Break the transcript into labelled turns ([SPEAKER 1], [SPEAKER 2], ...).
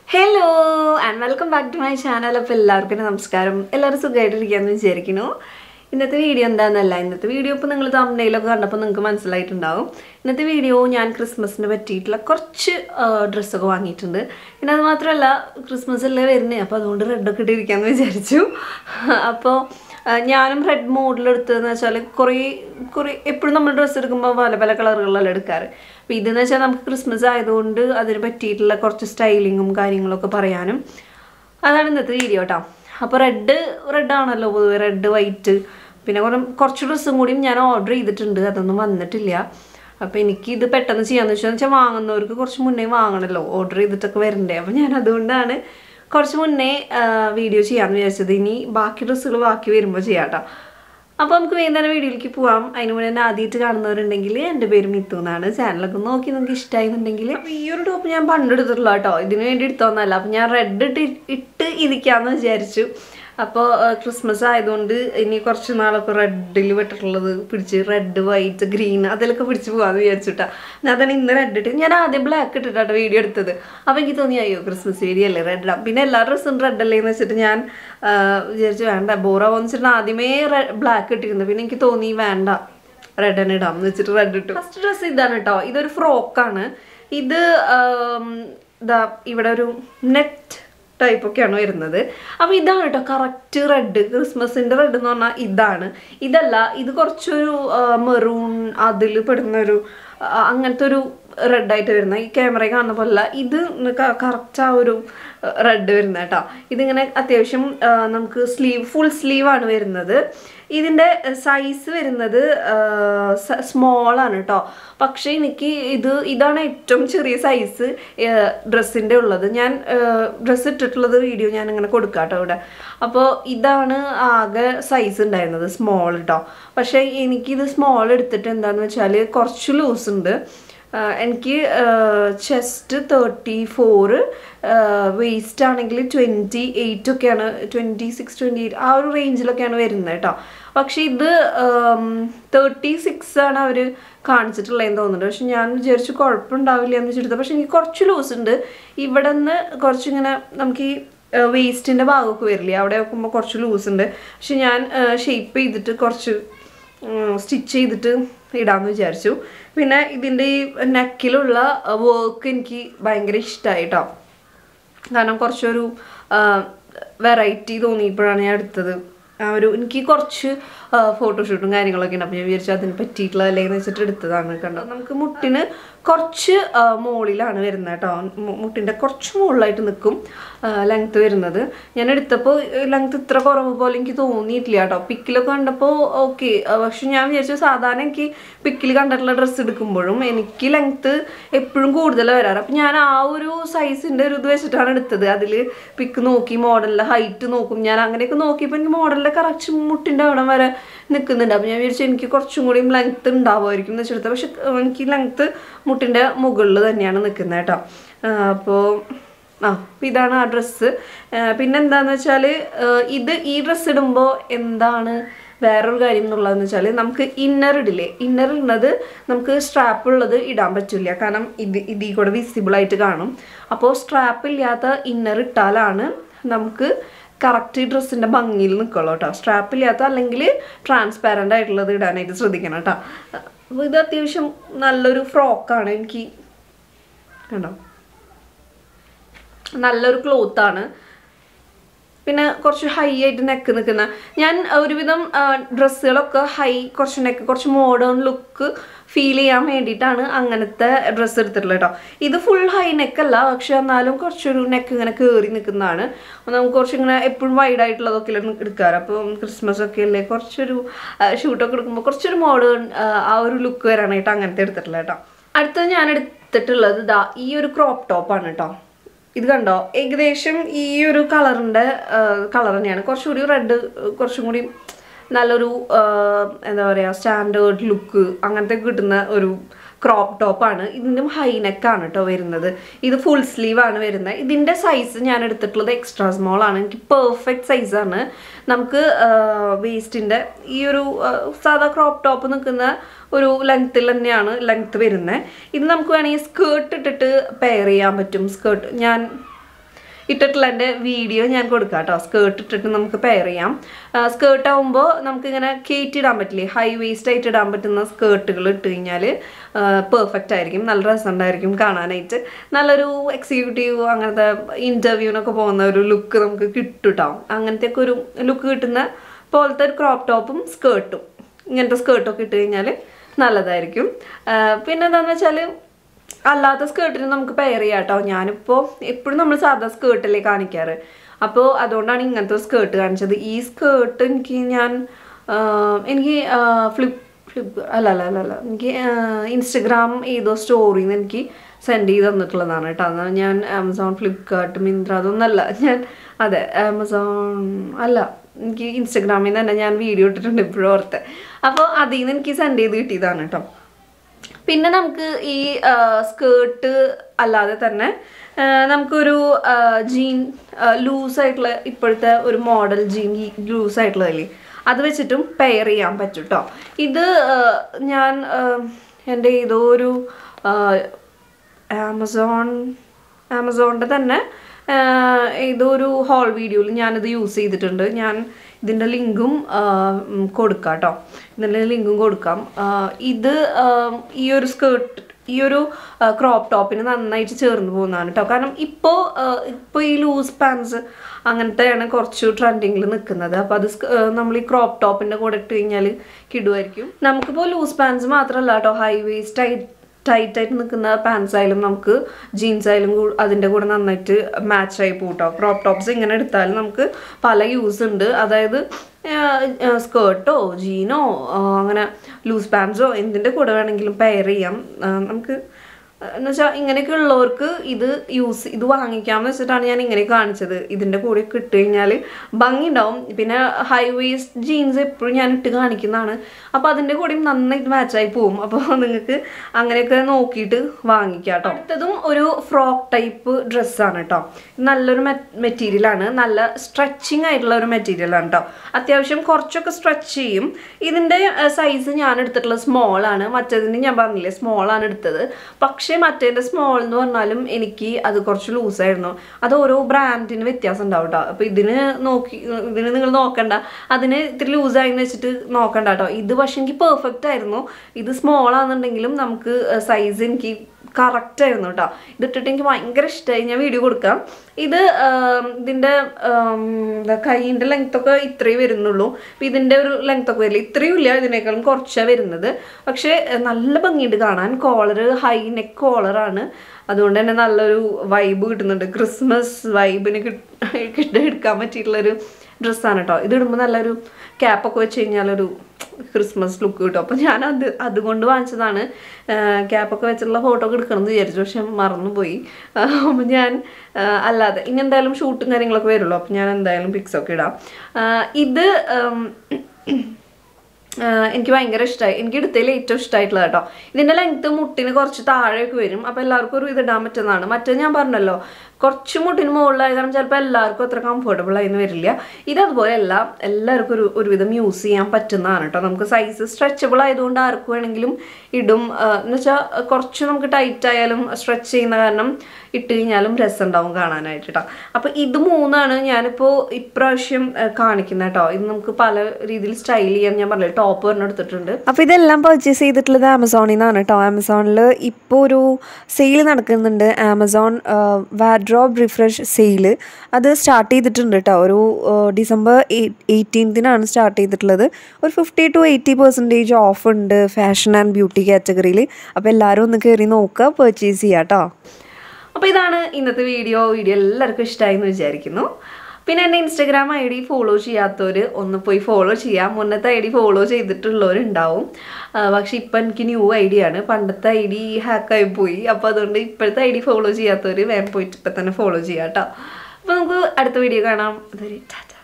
[SPEAKER 1] hello and welcome back to my channel അപ്പോൾ എല്ലാവർക്കും നമസ്കാരം എല്ലാവരും സുഖമായിട്ടിരിക്കുകയെന്ന് വിചാരിക്കുന്നു ഇന്നത്തെ വീഡിയോ എന്താണെന്നല്ല ഇന്നത്തെ വീഡിയോ ഇപ്പോൾ നിങ്ങൾ തമിഴിലൊക്കെ കണ്ടപ്പോൾ നിങ്ങൾക്ക് മനസ്സിലായിട്ടുണ്ടാവും ഇന്നത്തെ വീഡിയോ ഞാൻ ക്രിസ്മസിന് പറ്റിയിട്ടുള്ള കുറച്ച് ഡ്രസ്സൊക്കെ വാങ്ങിയിട്ടുണ്ട് പിന്നെ അത് മാത്രമല്ല ക്രിസ്മസ് അല്ലേ വരുന്നത് അപ്പോൾ അതുകൊണ്ട് റെഡൊക്കെ ഇട്ടിരിക്കാമെന്ന് വിചാരിച്ചു അപ്പോൾ ആ, ഞാനും റെഡ് മോഡിലെടുത്തതെന്ന് വെച്ചാൽ കുറേ കുറേ എപ്പോഴും നമ്മൾ ഡ്രസ്സ് എടുക്കുമ്പോൾ പല പല കളറുകളിലല്ല എടുക്കാറ് അപ്പോൾ ഇതെന്ന് വെച്ചാൽ നമുക്ക് ക്രിസ്മസ് ആയതുകൊണ്ട് അതിന് പറ്റിയിട്ടുള്ള കുറച്ച് സ്റ്റൈലിങ്ങും കാര്യങ്ങളൊക്കെ പറയാനും അതാണ് ഇന്നത്തെ വീഡിയോ കേട്ടോ അപ്പോൾ റെഡ് റെഡ് ആണല്ലോ പൊതുവെ റെഡ് വൈറ്റ് പിന്നെ കുറേ കുറച്ച് ഡ്രസ്സും കൂടിയും ഞാൻ ഓർഡർ ചെയ്തിട്ടുണ്ട് അതൊന്നും വന്നിട്ടില്ല അപ്പോൾ എനിക്ക് ഇത് പെട്ടെന്ന് ചെയ്യാന്ന് വെച്ചാൽ വെച്ചാൽ വാങ്ങുന്നവർക്ക് കുറച്ച് മുന്നേ വാങ്ങണമല്ലോ ഓർഡർ ചെയ്തിട്ടൊക്കെ വരണ്ടേ അപ്പോൾ ഞാൻ അതുകൊണ്ടാണ് കുറച്ച് മുന്നേ വീഡിയോ ചെയ്യാമെന്ന് വിചാരിച്ചത് ഇനി ബാക്കി ഡ്രസ്സുകൾ ബാക്കി വരുമ്പോൾ ചെയ്യാം കേട്ടോ അപ്പോൾ നമുക്ക് വേഗം തന്നെ വീഡിയോയിലേക്ക് പോവാം അതിന് മുന്നേ എന്നെ ആദ്യമായിട്ട് കാണുന്നവരുണ്ടെങ്കിൽ എൻ്റെ പേര് മിത്തു എന്നാണ് ചാനലൊക്കെ നോക്കി നിങ്ങൾക്ക് ഇഷ്ടമായിരുന്നുണ്ടെങ്കിൽ അപ്പോൾ ഈ ഒരു ടോപ്പ് ഞാൻ പണ്ടെടുത്തിട്ടുള്ള കേട്ടോ ഇതിന് വേണ്ടി എടുത്തോന്നല്ല അപ്പോൾ ഞാൻ റെഡ് ഇട്ട് ഇട്ട് ഇരിക്കാമെന്ന് വിചാരിച്ചു അപ്പോൾ ക്രിസ്മസ് ആയതുകൊണ്ട് ഇനി കുറച്ച് നാളൊക്കെ റെഡിൽ വിട്ടിട്ടുള്ളത് പിടിച്ച് റെഡ് വൈറ്റ് ഗ്രീൻ അതിലൊക്കെ പിടിച്ച് പോകാമെന്ന് വിചാരിച്ചിട്ടാ ഞാൻ അതാണ് ഇന്ന് റെഡ് ഇട്ട് ഞാൻ ആദ്യം ബ്ലാക്ക് ഇട്ടിട്ടാണ് വീഡിയോ എടുത്തത് അപ്പോൾ എനിക്ക് തോന്നി അയ്യോ ക്രിസ്മസ് വീഡിയോ അല്ലേ റെഡ് ഇടാം പിന്നെ എല്ലാ ഡ്രസ്സും റെഡ് അല്ലേ എന്ന് വെച്ചിട്ട് ഞാൻ ആ, വിചാരിച്ചു വേണ്ട ബോറാവെന്ന് വെച്ചിട്ട് ആദ്യമേ ബ്ലാക്ക് ഇട്ടിരുന്നു പിന്നെ എനിക്ക് തോന്നി വേണ്ട റെഡ് തന്നെ ഇടാം എന്ന് വെച്ചിട്ട് റെഡ് ഇട്ടു ഫസ്റ്റ് ഡ്രസ്സ് ഇതാണ് കേട്ടോ ഇതൊരു ഫ്രോക്കാണ് ഇത് ആം, ഇതാ ഇവിടെ ഒരു നെറ്റ് ടൈപ്പ് ഒക്കെയാണ് വരുന്നത് അപ്പോൾ ഇതാണ് കേട്ടോ കറക്റ്റ് റെഡ് ക്രിസ്മസിൻ്റെ റെഡ് എന്ന് പറഞ്ഞാൽ ഇതാണ് ഇതല്ല ഇത് കുറച്ചൊരു മെറൂൺ അതിൽ പെടുന്ന ഒരു ആ, അങ്ങനത്തെ ഒരു റെഡായിട്ട് വരുന്ന ഈ ക്യാമറയിൽ കാണുന്ന പോലെ ഇത് കറക്റ്റ് ആ ഒരു റെഡ് വരുന്നത് കേട്ടോ ഇതിങ്ങനെ അത്യാവശ്യം ആ, നമുക്ക് സ്ലീവ് ഫുൾ സ്ലീവാണ് വരുന്നത് ഇതിൻ്റെ സൈസ് വരുന്നത് സ്മോൾ ആണ് കേട്ടോ പക്ഷേ എനിക്ക് ഇത് ഇതാണ് ഏറ്റവും ചെറിയ സൈസ് ഡ്രസ്സിൻ്റെ ഉള്ളത് ഞാൻ ഡ്രസ്സ് ഇട്ടിട്ടുള്ളത് വീഡിയോ ഞാൻ ഇങ്ങനെ കൊടുക്കാം കേട്ടോ ഇവിടെ അപ്പോൾ ഇതാണ് ആകെ സൈസ് ഉണ്ടായിരുന്നത് സ്മോൾ കേട്ടോ പക്ഷേ എനിക്കിത് സ്മോൾ എടുത്തിട്ട് എന്താണെന്ന് വെച്ചാൽ കുറച്ച് ലൂസ് ഉണ്ട് ആഹ് എനിക്ക് ചെസ്റ്റ് തേർട്ടി ഫോറ് വേസ്റ്റ് ആണെങ്കിൽ ട്വൻറ്റി എയ്റ്റ് ഒക്കെയാണ് ട്വൻറ്റി സിക്സ് ട്വൻറ്റി എയ്റ്റ് ആ ഒരു റേഞ്ചിലൊക്കെയാണ് വരുന്നത് കേട്ടോ പക്ഷേ ഇത് തേർട്ടി സിക്സ് ആണ് അവർ കാണിച്ചിട്ടുള്ളതെന്ന് തോന്നുന്നുണ്ട് പക്ഷെ ഞാൻ വിചാരിച്ചു കുഴപ്പമുണ്ടാവില്ല എന്ന് വെച്ചെടുത്തത് പക്ഷെ എനിക്ക് കുറച്ച് ലൂസ് ഉണ്ട് ഇവിടെ നിന്ന് കുറച്ചിങ്ങനെ നമുക്ക് ഈ വേസ്റ്റിൻ്റെ ഭാഗമൊക്കെ വരില്ലേ അവിടെ നോക്കുമ്പോൾ കുറച്ച് ലൂസ് ഉണ്ട് പക്ഷെ ഞാൻ ഷേപ്പ് ചെയ്തിട്ട് കുറച്ച് സ്റ്റിച്ച് ചെയ്തിട്ട് ഇടാമെന്ന് വിചാരിച്ചു പിന്നെ ഇതിൻ്റെ ഈ നെക്കിലുള്ള വർക്ക് എനിക്ക് ഭയങ്കര ഇഷ്ടമായി കേട്ടോ കാരണം കുറച്ചൊരു വെറൈറ്റി തോന്നിയപ്പോഴാണ് ഞാൻ എടുത്തത് ആ ഒരു എനിക്ക് കുറച്ച് ഫോട്ടോഷൂട്ടും കാര്യങ്ങളൊക്കെ ഉണ്ട് അപ്പോൾ ഞാൻ വിചാരിച്ചു അതിന് പറ്റിയിട്ടുള്ള അല്ലെങ്കിൽ വെച്ചിട്ട് എടുത്തതാണ് കണ്ടോ നമുക്ക് മുട്ടിന് കുറച്ച് ആ, മുകളിലാണ് വരുന്നത് കേട്ടോ മു- മുട്ടിൻ്റെ കുറച്ച് മുകളിലായിട്ട് നിൽക്കും ലെങ്ത്ത് വരുന്നത് ഞാൻ എടുത്തപ്പോൾ ലെങ്ത്ത് ഇത്ര കുറവ് പോലെ എനിക്ക് തോന്നിയിട്ടില്ല കേട്ടോ പിക്കിലൊക്കെ കണ്ടപ്പോൾ ഓക്കെ പക്ഷെ ഞാൻ വിചാരിച്ചു സാധാരണ എനിക്ക് പിക്കിൽ കണ്ടിട്ടുള്ള ഡ്രസ്സ് എടുക്കുമ്പോഴും എനിക്ക് ലെങ്ത്ത് എപ്പോഴും കൂടുതൽ വരാറ് അപ്പം ഞാൻ ആ ഒരു സൈസിൻ്റെ ഒരു ഇത് വെച്ചിട്ടാണ് എടുത്തത് അതിൽ പിക്ക് നോക്കി മോഡലിൻ്റെ ഹൈറ്റ് നോക്കും ഞാൻ അങ്ങനെയൊക്കെ നോക്കിയപ്പോൾ എനിക്ക് മോഡലിൻ്റെ കറക്റ്റ് മുട്ടിൻ്റെ അവിടെ വരെ നിൽക്കുന്നുണ്ട് അപ്പോൾ ഞാൻ വിചാരിച്ചു എനിക്ക് കുറച്ചും കൂടിയും ലെങ്ത്ത് ഉണ്ടാവുമായിരിക്കും എന്ന് വെച്ചെടുത്തത് പക്ഷെ എനിക്ക് ലെങ്ത്ത് മുട്ടിൻ്റെ മുകളിൽ തന്നെയാണ് നിൽക്കുന്നത് കേട്ടോ അപ്പോൾ ആ അപ്പോൾ ഇതാണ് ആ ഡ്രസ്സ് പിന്നെ എന്താണെന്ന് വെച്ചാൽ ഇത് ഈ ഡ്രസ്സ് ഇടുമ്പോൾ എന്താണ് വേറൊരു കാര്യം എന്നുള്ളതെന്ന് വെച്ചാൽ നമുക്ക് ഇന്നർ ഇടില്ലേ ഇന്നർ ഇടുന്നത് നമുക്ക് സ്ട്രാപ്പ് ഉള്ളത് ഇടാൻ പറ്റില്ല കാരണം ഇത് ഇതിൽ കൂടെ വിസിബിൾ ആയിട്ട് കാണും അപ്പോൾ സ്ട്രാപ്പ് ഇല്ലാത്ത ഇന്നർ ഇട്ടാലാണ് നമുക്ക് കറക്റ്റ് ഡ്രസ്സിൻ്റെ ഭംഗിയിൽ നിൽക്കുള്ളൂ കേട്ടോ സ്ട്രാപ്പ് ഇല്ലാത്ത അല്ലെങ്കിൽ ട്രാൻസ്പാരൻ്റ് ആയിട്ടുള്ളത് ഇടാനായിട്ട് ശ്രദ്ധിക്കണം കേട്ടോ അപ്പോൾ ഇത് അത്യാവശ്യം നല്ലൊരു ഫ്രോക്കാണ് എനിക്ക് കണ്ടോ നല്ലൊരു ക്ലോത്താണ് പിന്നെ കുറച്ച് ഹൈ ആയിട്ട് നെക്ക് നിൽക്കുന്ന ഞാൻ ഒരുവിധം ഡ്രസ്സുകളൊക്കെ ഹൈ കുറച്ച് നെക്ക് കുറച്ച് മോഡേൺ ലുക്ക് ഫീൽ ചെയ്യാൻ വേണ്ടിയിട്ടാണ് അങ്ങനത്തെ ഡ്രസ്സ് എടുത്തിട്ടുള്ളത് കേട്ടോ ഇത് ഫുൾ ഹൈ നെക്കല്ല പക്ഷെ എന്നാലും കുറച്ചൊരു നെക്ക് ഇങ്ങനെ കയറി നിൽക്കുന്നതാണ് അപ്പോൾ നമുക്ക് കുറച്ച് ഇങ്ങനെ എപ്പോഴും വൈഡ് ആയിട്ടുള്ളതൊക്കെ എടുക്കാറ് അപ്പോൾ ക്രിസ്മസ് ഒക്കെ അല്ലേ കുറച്ചൊരു ഷൂട്ടൊക്കെ എടുക്കുമ്പോൾ കുറച്ചൊരു മോഡേൺ ആ ഒരു ലുക്ക് വരാനായിട്ട് അങ്ങനത്തെ എടുത്തിട്ടുള്ളത് കേട്ടോ അടുത്തത് ഞാൻ എടുത്തിട്ടുള്ളത് ഇതാ ഈ ഒരു ക്രോപ്പ് ടോപ്പാണ് കേട്ടോ ഇത് കണ്ടോ ഏകദേശം ഈ ഒരു കളറിൻ്റെ കളർ തന്നെയാണ് കുറച്ചുകൂടി റെഡ് കുറച്ചും കൂടി നല്ലൊരു ആ, എന്താ പറയുക സ്റ്റാൻഡേർഡ് ലുക്ക് അങ്ങനത്തെ കിട്ടുന്ന ഒരു ക്രോപ്പ് ടോപ്പാണ് ഇതിൻ്റെ ഹൈ നെക്കാണ് കേട്ടോ വരുന്നത് ഇത് ഫുൾ സ്ലീവ് ആണ് വരുന്നത് ഇതിൻ്റെ സൈസ് ഞാൻ എടുത്തിട്ടുള്ളത് എക്സ്ട്രാ സ്മോൾ ആണ് എനിക്ക് പെർഫെക്റ്റ് സൈസാണ് നമുക്ക് വേസ്റ്റിൻ്റെ ഈ ഒരു ആ, സാധാ ക്രോപ്പ് ടോപ്പ് നിൽക്കുന്ന ഒരു ലെങ്ത്തിൽ തന്നെയാണ് ലെങ്ത്ത് വരുന്നത് ഇത് നമുക്ക് വേണമെങ്കിൽ സ്കേർട്ട് ഇട്ടിട്ട് പെയർ ചെയ്യാൻ പറ്റും സ്കേർട്ട് ഞാൻ ഇട്ടിട്ടുള്ള എൻ്റെ വീഡിയോ ഞാൻ കൊടുക്കാം കേട്ടോ സ്കേർട്ട് ഇട്ടിട്ട് നമുക്ക് പെയർ ചെയ്യാം സ്കേർട്ട് ആകുമ്പോൾ നമുക്കിങ്ങനെ കയറ്റിയിടാൻ പറ്റില്ലേ ഹൈ വേസ്റ്റ് ആയിട്ട് ഇടാൻ പറ്റുന്ന സ്കേർട്ടുകൾ ഇട്ട് കഴിഞ്ഞാൽ പെർഫെക്റ്റ് ആയിരിക്കും നല്ല രസമുണ്ടായിരിക്കും കാണാനായിട്ട് നല്ലൊരു എക്സിക്യൂട്ടീവ് അങ്ങനത്തെ ഇൻ്റർവ്യൂവിനൊക്കെ പോകുന്ന ഒരു ലുക്ക് നമുക്ക് കിട്ടും കേട്ടോ അങ്ങനത്തെ ഒക്കെ ഒരു ലുക്ക് കിട്ടുന്ന പോലത്തെ ഒരു ക്രോപ്പ് ടോപ്പും സ്കേർട്ടും ഇങ്ങനത്തെ സ്കേർട്ടൊക്കെ ഇട്ട് കഴിഞ്ഞാൽ നല്ലതായിരിക്കും ആ, പിന്നെ എന്താണെന്ന് വെച്ചാൽ അല്ലാത്ത സ്കേർട്ടിന് നമുക്ക് പെയർ ചെയ്യാം കേട്ടോ ഞാനിപ്പോൾ എപ്പോഴും നമ്മൾ സാധാ സ്കേർട്ടല്ലേ കാണിക്കാറ് അപ്പോൾ അതുകൊണ്ടാണ് ഇങ്ങനത്തെ സ്കേർട്ട് കാണിച്ചത് ഈ സ്കേർട്ട് എനിക്ക് ഞാൻ ആ, എനിക്ക് ഫ്ലിപ്പ് ഫ്ലിപ്പ് അല്ല അല്ല അല്ല അല്ല എനിക്ക് ഇൻസ്റ്റഗ്രാം ഏതോ സ്റ്റോറിയിൽ നിന്ന് എനിക്ക് സെൻഡ് ചെയ്ത് തന്നിട്ടുള്ളതാണ് കേട്ടോ അതാണ് ഞാൻ ആമസോൺ ഫ്ലിപ്കാർട്ട് മിന്ത്ര അതൊന്നല്ല ഞാൻ അതെ ആമസോൺ അല്ല എനിക്ക് ഇൻസ്റ്റഗ്രാമിൽ നിന്ന് തന്നെ ഞാൻ വീഡിയോ ഇട്ടിട്ടുണ്ട് ഇപ്പോഴും ഓർത്തെ അപ്പോൾ അതിൽ നിന്ന് എനിക്ക് സെൻഡ് ചെയ്ത് കിട്ടിയതാണ് കേട്ടോ പിന്നെ നമുക്ക് ഈ സ്കേർട്ട് അല്ലാതെ തന്നെ ആ, നമുക്കൊരു ജീൻ ലൂസായിട്ടുള്ള ഇപ്പോഴത്തെ ഒരു മോഡൽ ജീൻ ലൂസായിട്ടുള്ളതല്ലേ അത് വെച്ചിട്ടും പെയർ ചെയ്യാൻ പറ്റും കേട്ടോ ഇത് ആ, ഞാൻ ആ, എൻ്റെ ഏതോ ഒരു ആ, ആമസോൺ ആമസോണിൻ്റെ തന്നെ ആ, ഏതോ ഒരു ഹോൾ വീഡിയോയിൽ ഞാനിത് യൂസ് ചെയ്തിട്ടുണ്ട് ഞാൻ ഇതിൻ്റെ ലിങ്കും ആ, ഉം, കൊടുക്കാം കേട്ടോ ഇതിൻ്റെ ലിങ്കും കൊടുക്കാം ആ, ഇത് ആ, ഈ ഒരു സ്കേർട്ട് ഈ ഒരു ക്രോപ്പ് ടോപ്പിന് നന്നായിട്ട് ചേർന്ന് പോകുന്നതാണ് കേട്ടോ കാരണം ഇപ്പോൾ ഇപ്പോൾ ഈ ലൂസ് പാൻസ് അങ്ങനത്തെയാണ് കുറച്ച് ട്രെൻഡിങ്ങിൽ നിൽക്കുന്നത് അപ്പോൾ അത് സ്ക- ആ, നമ്മൾ ഈ ക്രോപ്പ് ടോപ്പിൻ്റെ കൂടെ ഇട്ട് കഴിഞ്ഞാൽ കിടുമായിരിക്കും നമുക്കിപ്പോൾ ലൂസ് പാൻസ് മാത്രമല്ല കേട്ടോ ഹൈ വേസ്റ്റ് ആയി ടൈറ്റ് ആയിട്ട് നിൽക്കുന്ന പാൻസ് ആയാലും നമുക്ക് ജീൻസ് ആയാലും കൂ- അതിൻ്റെ കൂടെ നന്നായിട്ട് മാച്ച് ആയി പോട്ടോ ക്രോപ്പ് ടോപ്സ് ഇങ്ങനെ എടുത്താലും നമുക്ക് പല യൂസ് ഉണ്ട് അതായത് സ്കേർട്ടോ ജീനോ അങ്ങനെ ലൂസ് പാൻസോ എന്തിൻ്റെ കൂടെ വേണമെങ്കിലും പെയർ ചെയ്യാം ആ, നമുക്ക് എന്ന് വെച്ചാൽ ഇങ്ങനെയൊക്കെ ഉള്ളവർക്ക് ഇത് യൂസ് ഇത് വാങ്ങിക്കാമെന്ന് വെച്ചിട്ടാണ് ഞാൻ ഇങ്ങനെ കാണിച്ചത് ഇതിൻ്റെ കൂടെ ഒക്കെ ഇട്ട് കഴിഞ്ഞാൽ ഭംഗി ഉണ്ടാവും പിന്നെ ഹൈ വേസ്റ്റ് ജീൻസ് എപ്പോഴും ഞാൻ ഇട്ട് കാണിക്കുന്നതാണ് അപ്പോൾ അതിൻ്റെ കൂടെയും നന്നായിട്ട് മാച്ചായി പോവും അപ്പോൾ നിങ്ങൾക്ക് അങ്ങനെയൊക്കെ നോക്കിയിട്ട് വാങ്ങിക്കാം കേട്ടോ അടുത്തതും ഒരു ഫ്രോക്ക് ടൈപ്പ് ഡ്രസ്സാണ് കേട്ടോ നല്ലൊരു മെറ്റീരിയലാണ് നല്ല സ്ട്രെച്ചിങ് ആയിട്ടുള്ള ഒരു മെറ്റീരിയലാണ് കേട്ടോ അത്യാവശ്യം കുറച്ചൊക്കെ സ്ട്രെച്ച് ചെയ്യും ഇതിൻ്റെ സൈസ് ഞാൻ എടുത്തിട്ടുള്ളത് സ്മോൾ ആണ് മറ്റേതിന് ഞാൻ പറഞ്ഞില്ലേ സ്മോൾ ആണ് എടുത്തത് പക്ഷേ മറ്റേതിൻ്റെ സ്മോൾ എന്ന് പറഞ്ഞാലും എനിക്ക് അത് കുറച്ച് ലൂസായിരുന്നു അത് ഓരോ ബ്രാൻഡിന് വ്യത്യാസം ഉണ്ടാവും കേട്ടോ അപ്പോൾ ഇതിന് നോക്കി ഇതിന് നിങ്ങൾ നോക്കണ്ട അതിന് ഇത്തിരി ലൂസായെന്ന് വെച്ചിട്ട് നോക്കണ്ട കേട്ടോ ഇത് പക്ഷേ എനിക്ക് പെർഫെക്റ്റ് ആയിരുന്നു ഇത് സ്മോൾ ആണെന്നുണ്ടെങ്കിലും നമുക്ക് സൈസ് എനിക്ക് കറക്റ്റ് ആയിരുന്നു കേട്ടോ ഇതിട്ടിട്ട് എനിക്ക് ഭയങ്കര ഇഷ്ടമായി ഞാൻ വീഡിയോ കൊടുക്കാം ഇത് ആം, ഇതിൻ്റെ ആം, എന്താ കൈയിൻ്റെ ലെങ്ത്തൊക്കെ ഇത്രയേ വരുന്നുള്ളൂ അപ്പം ഇതിൻ്റെ ഒരു ലെങ്ത്തൊക്കെ വരില്ല ഇത്രയും ഇല്ല ഇതിനേക്കാളും കുറച്ചാണ് വരുന്നത് പക്ഷേ ഏഹ്, നല്ല ഭംഗിയുണ്ട് കാണാൻ കോളർ ഹൈ നെക്ക് കോളറാണ് അതുകൊണ്ട് തന്നെ നല്ലൊരു വൈബ് കിട്ടുന്നുണ്ട് ക്രിസ്മസ് വൈബിന് കിട്ട എടുക്കാൻ പറ്റിയിട്ടുള്ളൊരു ഡ്രസ്സാണ് കേട്ടോ ഇത് ഇടുമ്പോൾ നല്ലൊരു ക്യാപ്പൊക്കെ വെച്ച് കഴിഞ്ഞാലൊരു ക്രിസ്മസ് ലുക്ക് കിട്ടും അപ്പം ഞാൻ അത് അതുകൊണ്ട് വാങ്ങിച്ചതാണ് ക്യാപ്പൊക്കെ വെച്ചിട്ടുള്ള ഫോട്ടോ ഒക്കെ എടുക്കണം എന്ന് വിചാരിച്ചു പക്ഷെ മറന്നുപോയി അപ്പം ഞാൻ ആ, അല്ലാതെ ഇനി എന്തായാലും ഷൂട്ടും കാര്യങ്ങളൊക്കെ വരുള്ളൂ അപ്പം ഞാൻ എന്തായാലും പിക്സൊക്കെ ഇടാം ആ, ഇത് ഉം, ആഹ് എനിക്ക് ഭയങ്കര ഇഷ്ടമായി എനിക്ക് എടുത്തതിൽ ഏറ്റവും ഇഷ്ടമായിട്ടുള്ളത് കേട്ടോ ഇതിൻ്റെ ലെങ്ത്ത് മുട്ടിന് കുറച്ച് താഴെയൊക്കെ വരും അപ്പോൾ എല്ലാവർക്കും ഒരു ഇത് ഇടാൻ പറ്റുന്നതാണ് മറ്റേ ഞാൻ പറഞ്ഞല്ലോ കുറച്ച് മുട്ടിന് മുകളിലായ കാരണം ചിലപ്പോൾ എല്ലാവർക്കും അത്ര കംഫർട്ടബിൾ ആയിന്ന് വരില്ല ഇതതുപോലെ അല്ല എല്ലാവർക്കും ഒരു ഒരുവിധം യൂസ് ചെയ്യാൻ പറ്റുന്നതാണ് കേട്ടോ നമുക്ക് സൈസ് സ്ട്രെച്ചബിൾ ആയതുകൊണ്ട് ആർക്ക് വേണമെങ്കിലും ഇടും ആഹ് എന്ന് വെച്ചാൽ കുറച്ച് നമുക്ക് ടൈറ്റ് ആയാലും സ്ട്രെച്ച് ചെയ്യുന്ന കാരണം ഇട്ട് കഴിഞ്ഞാലും രസം ഉണ്ടാവും കാണാനായിട്ട് കേട്ടോ അപ്പോൾ ഇത് മൂന്നാണ് ഞാനിപ്പോൾ ഇപ്രാവശ്യം കാണിക്കുന്നത് കേട്ടോ ഇത് നമുക്ക് പല രീതിയിൽ സ്റ്റൈൽ ചെയ്യാൻ ഞാൻ പറഞ്ഞില്ല ടോപ്പ് പറഞ്ഞ് എടുത്തിട്ടുണ്ട്
[SPEAKER 2] അപ്പോൾ ഇതെല്ലാം പർച്ചേസ് ചെയ്തിട്ടുള്ളത് ആമസോണിൽ നിന്നാണ് കേട്ടോ ആമസോണിൽ ഇപ്പോൾ ഒരു സെയിൽ നടക്കുന്നുണ്ട് ആമസോൺ വാഡ്രോബ് റിഫ്രഷ് സെയിൽ അത് സ്റ്റാർട്ട് ചെയ്തിട്ടുണ്ട് കേട്ടോ ഒരു ആ, ഡിസംബർ എയ്റ്റീൻത്തിനാണ് സ്റ്റാർട്ട് ചെയ്തിട്ടുള്ളത് ഒരു fifty to eighty percentage off ഉണ്ട് ഫാഷൻ ആൻഡ് ബ്യൂട്ടി കാറ്റഗറിയിൽ അപ്പോൾ എല്ലാവരും ഒന്ന് കയറി നോക്കുക പർച്ചേസ് ചെയ്യുക കേട്ടോ
[SPEAKER 1] അപ്പോൾ ഇതാണ് ഇന്നത്തെ വീഡിയോ വീഡിയോ എല്ലാവർക്കും ഇഷ്ടമായി എന്ന് വിചാരിക്കുന്നു പിന്നെ എൻ്റെ ഇൻസ്റ്റഗ്രാം ഐ ഡി ഫോളോ ചെയ്യാത്തവർ ഒന്ന് പോയി ഫോളോ ചെയ്യാം മുന്നത്തെ ഐ ഡി ഫോളോ ചെയ്തിട്ടുള്ളവരുണ്ടാവും ആ, പക്ഷെ ഇപ്പം എനിക്ക് ന്യൂ ഐ ഡി ആണ് പണ്ടത്തെ ഐ ഡി ഹാക്കായി പോയി അപ്പോൾ അതുകൊണ്ട് ഇപ്പോഴത്തെ ഐ ഡി ഫോളോ ചെയ്യാത്തവർ വേഗം പോയിട്ട് ഇപ്പം തന്നെ ഫോളോ ചെയ്യാം കേട്ടോ അപ്പോൾ നമുക്ക് അടുത്ത വീഡിയോ കാണാം അതൊരു ടാറ്റ